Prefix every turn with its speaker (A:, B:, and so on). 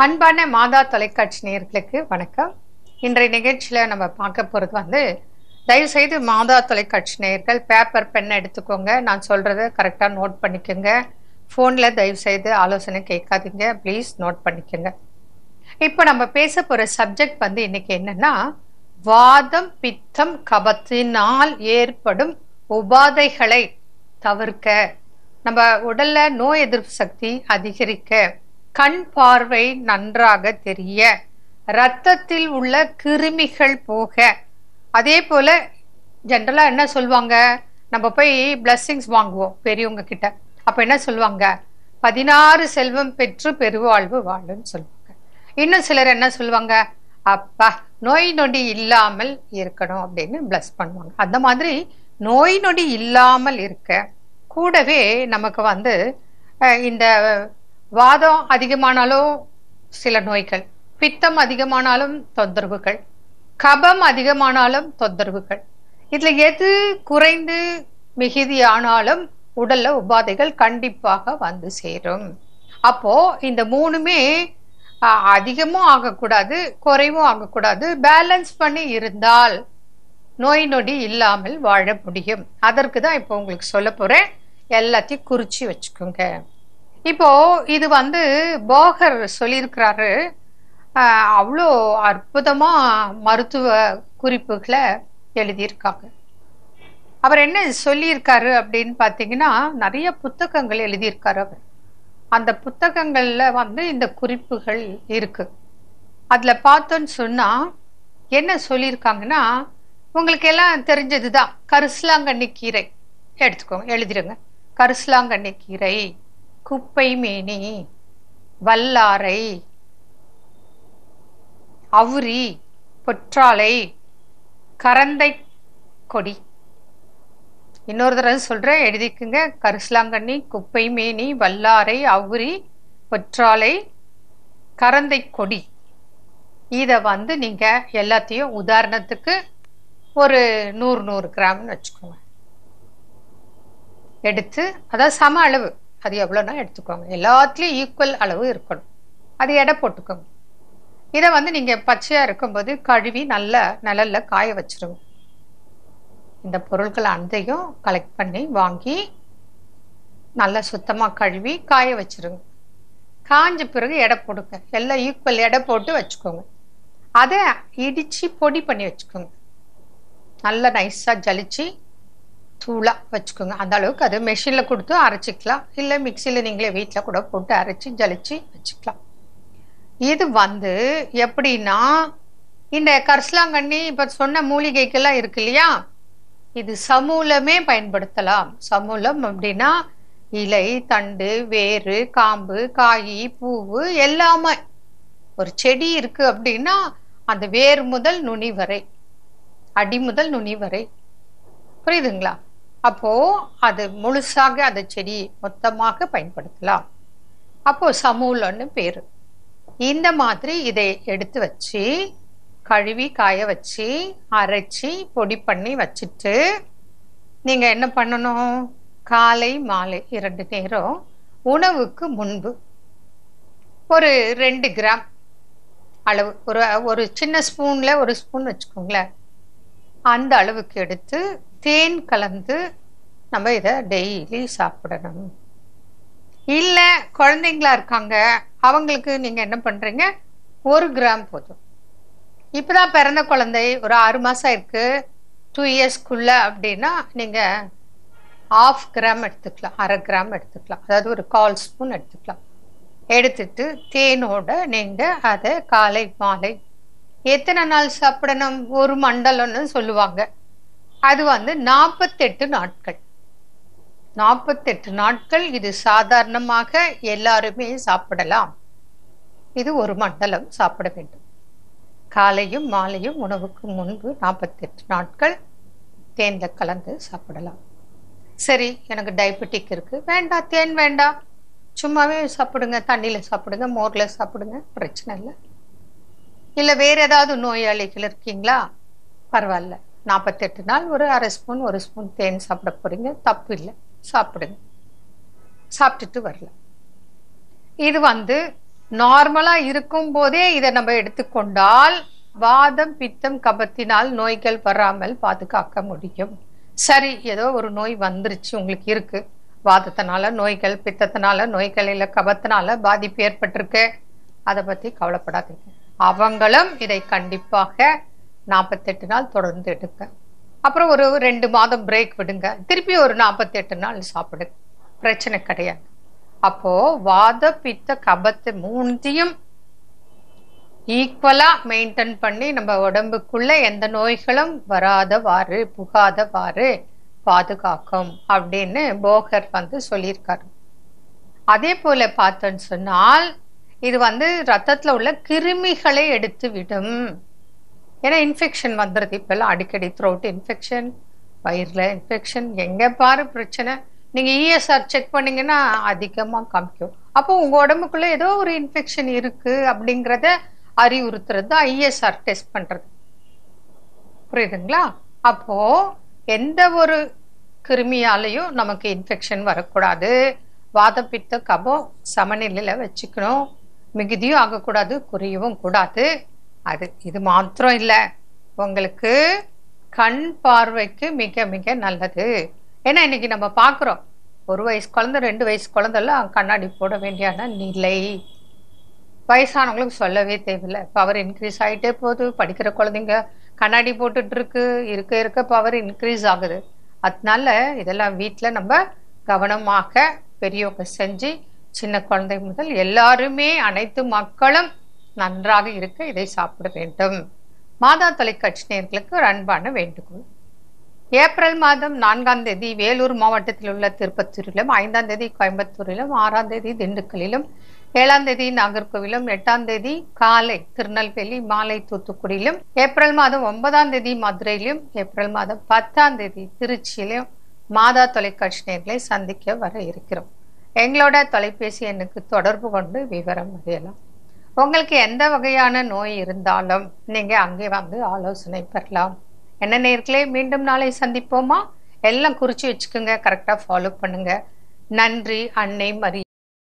A: அன்பான மாதா தொலைக்காட்சி நேயர்களுக்கு வணக்கம் இன்றைய நிகழ்ச்சியில நம்ம பார்க்க போறது வந்து தயவு செய்து மாதா தொலைக்காட்சி நேயர்கள் பேப்பர் பென் எடுத்துக்கோங்க நான் சொல்றத கரெக்டா நோட் பண்ணிக்கோங்க ஃபோன்ல தயவு செய்து ஆலோசனை கேட்காதீங்க ப்ளீஸ் நோட் பண்ணிக்கோங்க இப்போ நம்ம பேச போற சப்ஜெக்ட் வந்து இன்னைக்கு என்னன்னா வாதம் பித்தம் கபத்தினால் ஏற்படும் உபாதைகளை தவிர்க்க நம்ம உடல்ல நோய் எதிர்ப்பு சக்தி அதிகரிக்க கண் பார்வை நன்றாக தெரிய ரத்தத்தில் உள்ள கிருமிகள் போக அதே போல ஜென்ரலா என்ன சொல்லுவாங்க நம்ம போய் பிளஸ்ஸிங்ஸ் வாங்குவோம் பெரியவங்க கிட்ட அப்ப என்ன சொல்லுவாங்க பதினாறு செல்வம் பெற்று பெருவாழ்வு வாழுன்னு சொல்லுவாங்க இன்னும் சிலர் என்ன சொல்லுவாங்க அப்பா நோய் நொடி இல்லாமல் இருக்கணும் அப்படின்னு பிளஸ் பண்ணுவாங்க அந்த மாதிரி நோய் நொடி இல்லாமல் இருக்க கூடவே நமக்கு வந்து அஹ், இந்த வாதம் அதிகமானாலும் சில நோய்கள் பித்தம் அதிகமானாலும் தொந்தரவுகள் கபம் அதிகமானாலும் தொந்தரவுகள் இதுல எது குறைந்து மிகுதியானாலும் உடல்ல உபாதைகள் கண்டிப்பாக வந்து சேரும் அப்போ இந்த மூணுமே அஹ், அதிகமும் ஆகக்கூடாது குறைவும் ஆகக்கூடாது பேலன்ஸ் பண்ணி இருந்தால் நோய் நொடி இல்லாமல் வாழ முடியும் அதற்கு தான் இப்போ உங்களுக்கு சொல்ல போறேன் எல்லாத்தையும் குறிச்சு வச்சுக்கோங்க இப்போ இது வந்து போகர் சொல்லியிருக்கிறாரு ஆஹ் அவ்வளோ அற்புதமா மருத்துவ குறிப்புகளை எழுதியிருக்காங்க அவர் என்ன சொல்லியிருக்காரு அப்படின்னு பார்த்தீங்கன்னா நிறைய புத்தகங்கள் எழுதியிருக்காரு அவர் அந்த புத்தகங்கள்ல வந்து இந்த குறிப்புகள் இருக்கு அதுல பார்த்தோன்னு சொன்னா என்ன சொல்லியிருக்காங்கன்னா உங்களுக்கு எல்லாம் தெரிஞ்சதுதான் கரிசலாங்கண்ணி கீரை எடுத்துக்கோங்க எழுதிடுங்க கரிசலாங்கண்ணி கீரை குப்பை மேனி வல்லாரை அவுரி பொற்றாழை கரந்தை கொடி இன்னொரு தடவை சொல்றேன் எழுதிக்குங்க கரிசலாங்கண்ணி குப்பை மேனி வல்லாரை அவுரி பொற்றாழை கரந்தை கொடி இதை வந்து நீங்க எல்லாத்தையும் உதாரணத்துக்கு ஒரு நூறு நூறு கிராம்னு வச்சுக்கோங்க எடுத்து அதாவது சம அளவு அது எவ்வளோனா எடுத்துக்கோங்க எல்லாத்துலேயும் ஈக்குவல் அளவு இருக்கணும் அது எடை போட்டுக்கோங்க இதை வந்து நீங்கள் பச்சையாக இருக்கும்போது கழுவி நல்ல நிழல்ல காய வச்சிருங்க இந்த பொருட்கள் அனைத்தையும் கலெக்ட் பண்ணி வாங்கி நல்லா சுத்தமாக கழுவி காய வச்சிருங்க காஞ்ச பிறகு எடை போடுங்க எல்லாம் ஈக்குவல் எடை போட்டு வச்சுக்கோங்க அதை இடித்து பொடி பண்ணி வச்சுக்கோங்க நல்லா நைஸாக ஜலிச்சு தூளாக வச்சுக்கோங்க அந்த அளவுக்கு அது மெஷினில் கொடுத்து அரைச்சிக்கலாம் இல்லை மிக்சியில் நீங்களே வீட்டில் கூட போட்டு அரைச்சி ஜலிச்சு வச்சுக்கலாம் இது வந்து எப்படின்னா இந்த கரிசலாங்கண்ணி இப்போ சொன்ன மூலிகைக்கெல்லாம் இருக்கு இல்லையா இது சமூலமே பயன்படுத்தலாம் சமூலம் அப்படின்னா இலை தண்டு வேறு காம்பு காய் பூவு எல்லாமே ஒரு செடி இருக்கு அப்படின்னா அந்த வேர் முதல் நுனி வரை அடி முதல் நுனி வரை புரியுதுங்களா அப்போ அது முழுசாக அந்த செடி மொத்தமாக பயன்படுத்தலாம் அப்போ சமூலன்னு பேரு இந்த மாதிரி இதை எடுத்து வச்சு கழுவி காய வச்சு அரைச்சி பொடி பண்ணி வச்சுட்டு நீங்க என்ன பண்ணணும் காலை மாலை இரண்டு நேரம் உணவுக்கு முன்பு ஒரு ரெண்டு கிராம் அளவு ஒரு ஒரு சின்ன ஸ்பூன்ல ஒரு ஸ்பூன் வச்சுக்கோங்களேன் அந்த அளவுக்கு எடுத்து தேன் கலந்து நம்ம இதை டெய்லி சாப்பிடணும் இல்லை குழந்தைங்களா இருக்காங்க அவங்களுக்கு நீங்க என்ன பண்றீங்க ஒரு கிராம் போதும் இப்பதான் பிறந்த குழந்தை ஒரு ஆறு மாசம் இருக்கு டூ இயர்ஸ்க்குள்ள அப்படின்னா நீங்க ஆஃப் கிராம் எடுத்துக்கலாம் அரை கிராம் எடுத்துக்கலாம் அதாவது ஒரு கால் ஸ்பூன் எடுத்துக்கலாம் எடுத்துட்டு தேனோட நீங்க அதை காலை மாலை எத்தனை நாள் சாப்பிடணும் ஒரு மண்டலம்னு சொல்லுவாங்க அது வந்து நாற்பத்தெட்டு நாட்கள் நாற்பத்தெட்டு நாட்கள் இது சாதாரணமாக எல்லாருமே சாப்பிடலாம் இது ஒரு மண்டலம் சாப்பிட வேண்டும் காலையும் மாலையும் உணவுக்கு முன்பு நாற்பத்தெட்டு நாட்கள் தேன்ல கலந்து சாப்பிடலாம் சரி எனக்கு டயபெட்டிக் இருக்கு வேண்டாம் தேன் வேண்டாம் சும்மாவே சாப்பிடுங்க தண்ணியில சாப்பிடுங்க மோர்ல சாப்பிடுங்க பிரச்சனை இல்லை இல்லை வேற ஏதாவது நோயாளிகள் இருக்கீங்களா பரவாயில்ல நாற்பத்தெட்டு நாள் ஒரு அரை ஸ்பூன் ஒரு ஸ்பூன் தேன் சாப்பிட போறீங்க தப்பு இல்லை சாப்பிடுங்க சாப்பிட்டுட்டு வரலாம் இது வந்து நார்மலா இருக்கும் போதே இதை நம்ம எடுத்துக்கொண்டால் வாதம் பித்தம் கபத்தினால் நோய்கள் வராமல் பாதுகாக்க முடியும் சரி ஏதோ ஒரு நோய் வந்துருச்சு உங்களுக்கு இருக்கு வாதத்தினால நோய்கள் பித்தத்தினால நோய்கள் இல்ல கபத்தினால பாதிப்பு ஏற்பட்டிருக்கு அதை பத்தி கவலைப்படாதீங்க அவங்களும் இதை கண்டிப்பாக நாற்பத்தெட்டு நாள் தொடர்ந்து எடுங்க அப்புறம் ஒரு ரெண்டு மாதம் பிரேக் விடுங்க திருப்பி ஒரு நாற்பத்தெட்டு நாள் சாப்பிடுங்க பிரச்சனை கிடையாது அப்போ வாத பித்த கபத்து மூணுத்தையும் ஈக்குவலா மெயின்டைன் பண்ணி நம்ம உடம்புக்குள்ள எந்த நோய்களும் வராதவாறு புகாதவாறு பாதுகாக்கும் அப்படின்னு போகர் வந்து சொல்லியிருக்காரு அதே போல பார்த்தோன்னு சொன்னால் இது வந்து ரத்தத்துல உள்ள கிருமிகளை எடுத்து விடும் ஏன்னா இன்ஃபெக்ஷன் வந்துடுது இப்பெல்லாம் அடிக்கடி த்ரோட் இன்ஃபெக்ஷன் வயிறுல இன்ஃபெக்ஷன் எங்க பாரு பிரச்சனை நீங்க இஎஸ்ஆர் செக் பண்ணீங்கன்னா அதிகமா காமிக்கும் அப்போ உங்க உடம்புக்குள்ள ஏதோ ஒரு இன்ஃபெக்ஷன் இருக்கு அப்படிங்கிறத அறிவுறுத்துறது தான் இஎஸ்ஆர் டெஸ்ட் பண்றது புரியுதுங்களா அப்போ எந்த ஒரு கிருமியாலையும் நமக்கு இன்ஃபெக்ஷன் வரக்கூடாது வாதப்பித்த கபம் சமநிலையில வச்சுக்கணும் மிகுதியும் ஆகக்கூடாது குறையவும் கூடாது அது இது மாத்திரம் இல்லை உங்களுக்கு கண் பார்வைக்கு மிக மிக நல்லது ஏன்னா இன்னைக்கு நம்ம பார்க்குறோம் ஒரு வயசு குழந்தை ரெண்டு வயசு குழந்தைலாம் கண்ணாடி போட வேண்டியான நிலை வயசானவங்களுக்கு சொல்லவே தேவையில்லை பவர் இன்க்ரீஸ் ஆகிட்டே போகுது படிக்கிற குழந்தைங்க கண்ணாடி போட்டுட்டு இருக்கு இருக்க இருக்க பவர் இன்க்ரீஸ் ஆகுது அதனால இதெல்லாம் வீட்டில் நம்ம கவனமாக பெரியவங்க செஞ்சு சின்ன குழந்தை முதல் எல்லாருமே அனைத்து மக்களும் நன்றாக இருக்க இதை சாப்பிட வேண்டும் மாதா தொலைக்காட்சி நேர்களுக்கு ஒரு அன்பான வேண்டுகோள் ஏப்ரல் மாதம் நான்காம் தேதி வேலூர் மாவட்டத்தில் உள்ள திருப்பத்தூரிலும் ஐந்தாம் தேதி கோயம்புத்தூரிலும் ஆறாம் தேதி திண்டுக்கல்லிலும் ஏழாம் தேதி நாகர்கோவிலும் எட்டாம் தேதி காலை திருநெல்வேலி மாலை தூத்துக்குடியிலும் ஏப்ரல் மாதம் ஒன்பதாம் தேதி மதுரையிலும் ஏப்ரல் மாதம் பத்தாம் தேதி திருச்சியிலும் மாதா தொலைக்காட்சி நேர்களை சந்திக்க வர இருக்கிறோம் எங்களோட தொலைபேசி எண்ணுக்கு தொடர்பு கொண்டு விவரம் அறியலாம் உங்களுக்கு எந்த வகையான நோய் இருந்தாலும் நீங்க அங்கே வந்து ஆலோசனை பெறலாம் என்ன நேர்களே மீண்டும் நாளை சந்திப்போமா எல்லாம் குறிச்சு வச்சுக்கோங்க கரெக்டா ஃபாலோ பண்ணுங்க நன்றி அன்னை மரி